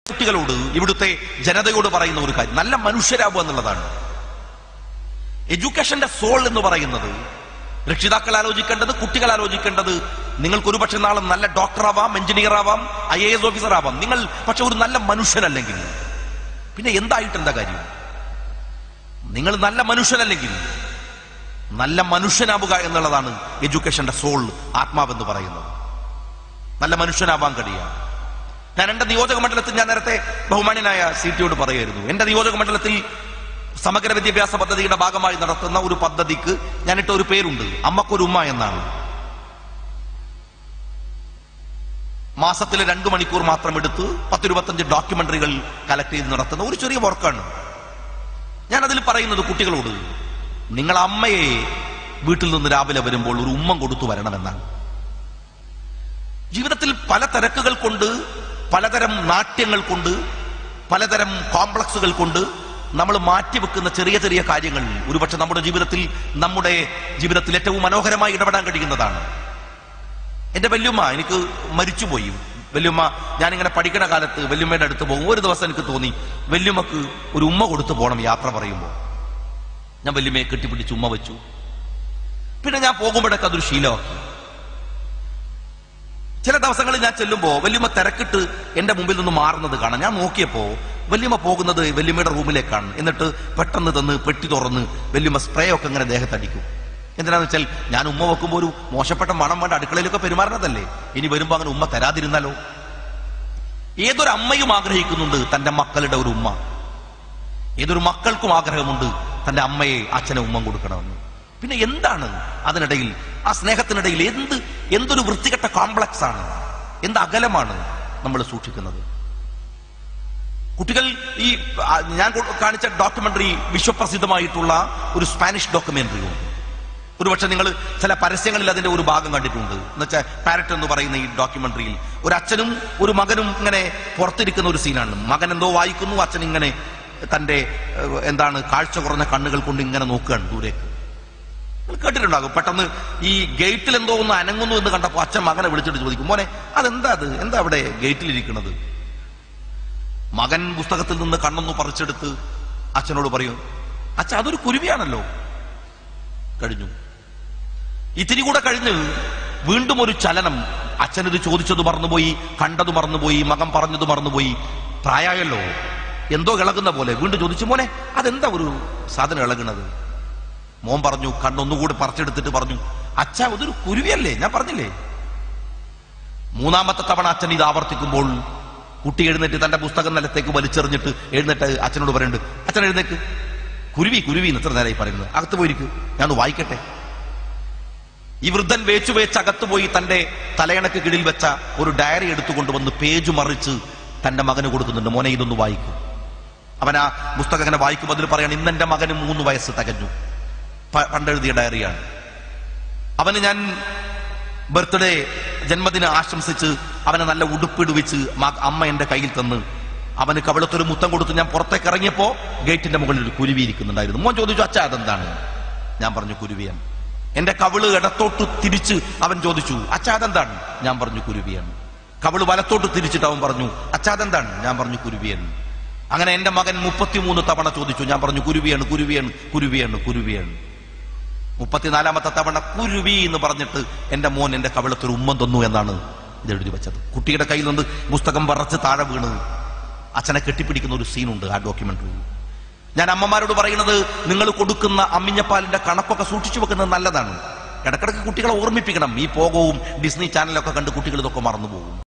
കുട്ടികളോട് ഇവിടുത്തെ ജനതയോട് പറയുന്ന ഒരു കാര്യം നല്ല മനുഷ്യരാവുക എന്നുള്ളതാണ് എഡ്യൂക്കേഷന്റെ സോൾ എന്ന് പറയുന്നത് രക്ഷിതാക്കൾ ആലോചിക്കേണ്ടത് കുട്ടികൾ ആലോചിക്കേണ്ടത് നിങ്ങൾക്ക് ഒരു പക്ഷെ നാളെ നല്ല ഡോക്ടർ ആവാം എഞ്ചിനീയർ ആവാം ഐ എ എസ് ഓഫീസർ ആവാം നിങ്ങൾ പക്ഷെ ഒരു നല്ല മനുഷ്യനല്ലെങ്കിൽ പിന്നെ എന്തായിട്ട് എന്താ കാര്യം നിങ്ങൾ നല്ല മനുഷ്യനല്ലെങ്കിൽ നല്ല മനുഷ്യനാവുക എന്നുള്ളതാണ് എഡ്യൂക്കേഷന്റെ സോൾ ആത്മാവെന്ന് പറയുന്നത് നല്ല മനുഷ്യനാവാൻ കഴിയുക ഞാൻ എന്റെ നിയോജക മണ്ഡലത്തിൽ ഞാൻ നേരത്തെ ബഹുമാന്യനായ സി ടിയോട് പറയായിരുന്നു എന്റെ നിയോജക മണ്ഡലത്തിൽ സമഗ്ര വിദ്യാഭ്യാസ പദ്ധതിയുടെ ഭാഗമായി നടത്തുന്ന ഒരു പദ്ധതിക്ക് ഞാനിട്ട ഒരു പേരുണ്ട് അമ്മക്കൊരു ഉമ്മ എന്നാണ് മാസത്തിൽ രണ്ടു മണിക്കൂർ മാത്രം എടുത്ത് പത്തിരുപത്തഞ്ച് ഡോക്യുമെന്ററികൾ കലക്ട് ചെയ്ത് നടത്തുന്ന ഒരു ചെറിയ വർക്കാണ് ഞാൻ അതിൽ പറയുന്നത് കുട്ടികളോട് നിങ്ങൾ അമ്മയെ വീട്ടിൽ നിന്ന് രാവിലെ വരുമ്പോൾ ഒരു ഉമ്മം കൊടുത്തു വരണമെന്നാണ് ജീവിതത്തിൽ പല തിരക്കുകൾ കൊണ്ട് പലതരം നാട്യങ്ങൾ കൊണ്ട് പലതരം കോംപ്ലക്സുകൾ കൊണ്ട് നമ്മൾ മാറ്റിവെക്കുന്ന ചെറിയ ചെറിയ കാര്യങ്ങൾ ഒരുപക്ഷെ നമ്മുടെ ജീവിതത്തിൽ നമ്മുടെ ജീവിതത്തിൽ ഏറ്റവും മനോഹരമായി ഇടപെടാൻ കഴിയുന്നതാണ് എന്റെ വല്യമ്മ എനിക്ക് മരിച്ചുപോയി വല്യമ്മ ഞാനിങ്ങനെ പഠിക്കണ കാലത്ത് വല്യമ്മയുടെ അടുത്ത് പോകും ഒരു ദിവസം എനിക്ക് തോന്നി വല്യമ്മക്ക് ഒരു ഉമ്മ കൊടുത്തു പോകണം യാത്ര പറയുമ്പോൾ ഞാൻ വല്യമ്മയെ കെട്ടിപ്പിടിച്ച് ഉമ്മ വെച്ചു പിന്നെ ഞാൻ പോകുമ്പോഴൊക്കെ അതൊരു ശീലമാക്കി ചില ദിവസങ്ങളിൽ ഞാൻ ചെല്ലുമ്പോ വല്യമ്മ തിരക്കിട്ട് എന്റെ മുമ്പിൽ നിന്ന് മാറുന്നത് കാണാം ഞാൻ നോക്കിയപ്പോ വല്യമ്മ പോകുന്നത് വല്യമ്മയുടെ റൂമിലേക്കാണ് എന്നിട്ട് പെട്ടെന്ന് തന്ന് പെട്ടി തുറന്ന് വല്യമ്മ സ്പ്രേ ഒക്കെ ഇങ്ങനെ ദേഹത്തടിക്കും എന്തിനാന്ന് വെച്ചാൽ ഞാൻ ഉമ്മ വെക്കുമ്പോൾ ഒരു മോശപ്പെട്ട മണം വേണ്ട അടുക്കളയിലൊക്കെ പെരുമാറുന്നതല്ലേ ഇനി വരുമ്പോ അങ്ങനെ ഉമ്മ തരാതിരുന്നാലോ ഏതൊരു അമ്മയും ആഗ്രഹിക്കുന്നുണ്ട് തന്റെ മക്കളുടെ ഒരു ഉമ്മ ഏതൊരു മക്കൾക്കും ആഗ്രഹമുണ്ട് തന്റെ അമ്മയെ അച്ഛനെ ഉമ്മ കൊടുക്കണമെന്ന് പിന്നെ എന്താണ് അതിനിടയിൽ ആ സ്നേഹത്തിനിടയിൽ എന്ത് എന്തൊരു വൃത്തികെട്ട കോംപ്ലക്സ് ആണ് എന്ത് അകലമാണ് നമ്മൾ സൂക്ഷിക്കുന്നത് കുട്ടികൾ ഈ ആ, ഞാൻ കൊ- കാണിച്ച ഡോക്യുമെന്ററി വിശ്വപ്രസിദ്ധമായിട്ടുള്ള ഒരു സ്പാനിഷ് ഡോക്യുമെന്ററി ഉണ്ട് ഒരുപക്ഷെ നിങ്ങൾ ചില പരസ്യങ്ങളിൽ അതിന്റെ ഒരു ഭാഗം കണ്ടിട്ടുണ്ട് എന്നുവെച്ചാൽ പാരറ്റ് എന്ന് പറയുന്ന ഈ ഡോക്യുമെന്ററിയിൽ ഒരു അച്ഛനും ഒരു മകനും ഇങ്ങനെ പുറത്തിരിക്കുന്ന ഒരു സീനാണ് മകൻ എന്തോ വായിക്കുന്നു അച്ഛൻ ഇങ്ങനെ തന്റെ ഏഹ്, എന്താണ് കാഴ്ച കുറഞ്ഞ കണ്ണുകൾ കൊണ്ട് ഇങ്ങനെ നോക്കുകയാണ് ദൂരേക്ക് നിങ്ങൾ കേട്ടിട്ടുണ്ടാകും പെട്ടെന്ന് ഈ ഗേറ്റിൽ എന്തോ ഒന്ന് അനങ്ങുന്നു എന്ന് കണ്ടപ്പോൾ അച്ഛൻ മകനെ വിളിച്ചിട്ട് ചോദിക്കും മോനെ അതെന്താ അത് എന്താ അവിടെ ഗേറ്റിലിരിക്കുന്നത് മകൻ പുസ്തകത്തിൽ നിന്ന് കണ്ണൊന്ന് പറിച്ചെടുത്ത് അച്ഛനോട് പറയും അച്ഛ അതൊരു കുരുവിയാണല്ലോ കഴിഞ്ഞു ഇത്തിരി കൂടെ കഴിഞ്ഞ് വീണ്ടും ഒരു ചലനം അച്ഛനിത് ചോദിച്ചത് മറന്നുപോയി കണ്ടത് മറന്നുപോയി മകൻ പറഞ്ഞത് മറന്നുപോയി പ്രായമായല്ലോ എന്തോ ഇളകുന്ന പോലെ വീണ്ടും ചോദിച്ചു മോനെ അതെന്താ ഒരു സാധനം ഇളകുന്നത് മോൻ പറഞ്ഞു കണ്ണൊന്നുകൂടി പറിച്ചെടുത്തിട്ട് പറഞ്ഞു അച്ഛ അതൊരു കുരുവിയല്ലേ ഞാൻ പറഞ്ഞില്ലേ മൂന്നാമത്തെ തവണ അച്ഛൻ ഇത് ആവർത്തിക്കുമ്പോൾ കുട്ടി എഴുന്നേറ്റ് തന്റെ പുസ്തകം നിലത്തേക്ക് വലിച്ചെറിഞ്ഞിട്ട് എഴുന്നേറ്റ് അച്ഛനോട് പറയുന്നുണ്ട് അച്ഛൻ എഴുന്നേക്ക് കുരുവി കുരുവി എന്ന് എത്ര നേരമായി പറയുന്നത് അകത്ത് പോയിരിക്കും ഞാൻ ഒന്ന് വായിക്കട്ടെ ഈ വൃദ്ധൻ വേച്ചു വേച്ച് അകത്ത് പോയി തന്റെ തലയണക്ക് കീഴിൽ വെച്ച ഒരു ഡയറി എടുത്തുകൊണ്ടുവന്ന് പേജ് മറിച്ച് തന്റെ മകന് കൊടുക്കുന്നുണ്ട് മോനെ ഇതൊന്ന് വായിക്കും അവൻ ആ പുസ്തകം അങ്ങനെ വായിക്കുമ്പോൾ അതിൽ പറയാണ് ഇന്ന് എന്റെ മകന് മൂന്ന് വയസ്സ് തികഞ്ഞു പ- പണ്ടെഴുതിയ ഡയറിയാണ് അവന് ഞാൻ ബർത്ത്ഡേ ജന്മദിന ആശംസിച്ച് അവനെ നല്ല ഉടുപ്പിടുവിച്ച് മ- അമ്മ എന്റെ കയ്യിൽ തന്ന് അവന് കവിളത്തൊരു മുത്തം കൊടുത്ത് ഞാൻ പുറത്തേക്ക് ഇറങ്ങിയപ്പോ ഗേറ്റിന്റെ മുകളിൽ ഒരു കുരുവി ഇരിക്കുന്നുണ്ടായിരുന്നു മോൻ ചോദിച്ചു അച്ഛാ അതെന്താണ് ഞാൻ പറഞ്ഞു കുരുവിയാണ് എന്റെ കവിള് ഇടത്തോട്ട് തിരിച്ച് അവൻ ചോദിച്ചു അച്ഛാ അതെന്താണ് ഞാൻ പറഞ്ഞു കുരുവിയാണ് കവിള് വലത്തോട്ട് തിരിച്ചിട്ട് അവൻ പറഞ്ഞു അച്ഛാ അതെന്താണ് ഞാൻ പറഞ്ഞു കുരുവിയാണ് അങ്ങനെ എന്റെ മകൻ മുപ്പത്തിമൂന്ന് തവണ ചോദിച്ചു ഞാൻ പറഞ്ഞു കുരുവിയാണ് കുരുവിയാണ് കുരുവിയാണ് കുരുവിയാണ് മുപ്പത്തിനാലാമത്തെ തവണ കുരുവി എന്ന് പറഞ്ഞിട്ട് എന്റെ മോൻ എന്റെ കവിളത്തൊരു ഉമ്മം തന്നു എന്നാണ് ഇത് എഴുതി വെച്ചത് കുട്ടിയുടെ കയ്യിൽ നിന്ന് പുസ്തകം പറച്ച് താഴെ വീണ് അച്ഛനെ കെട്ടിപ്പിടിക്കുന്ന ഒരു സീനുണ്ട് ആ ഡോക്യുമെന്ററി ഞാൻ അമ്മമാരോട് പറയുന്നത് നിങ്ങൾ കൊടുക്കുന്ന അമ്മിഞ്ഞപ്പാലിന്റെ കണക്കൊക്കെ സൂക്ഷിച്ചു വെക്കുന്നത് നല്ലതാണ് ഇടക്കിടക്ക് കുട്ടികളെ ഓർമ്മിപ്പിക്കണം ഈ പോകവും ഡിസ്നി ചാനലൊക്കെ കണ്ട് കുട്ടികൾ ഇതൊക്കെ മറന്നു പോകും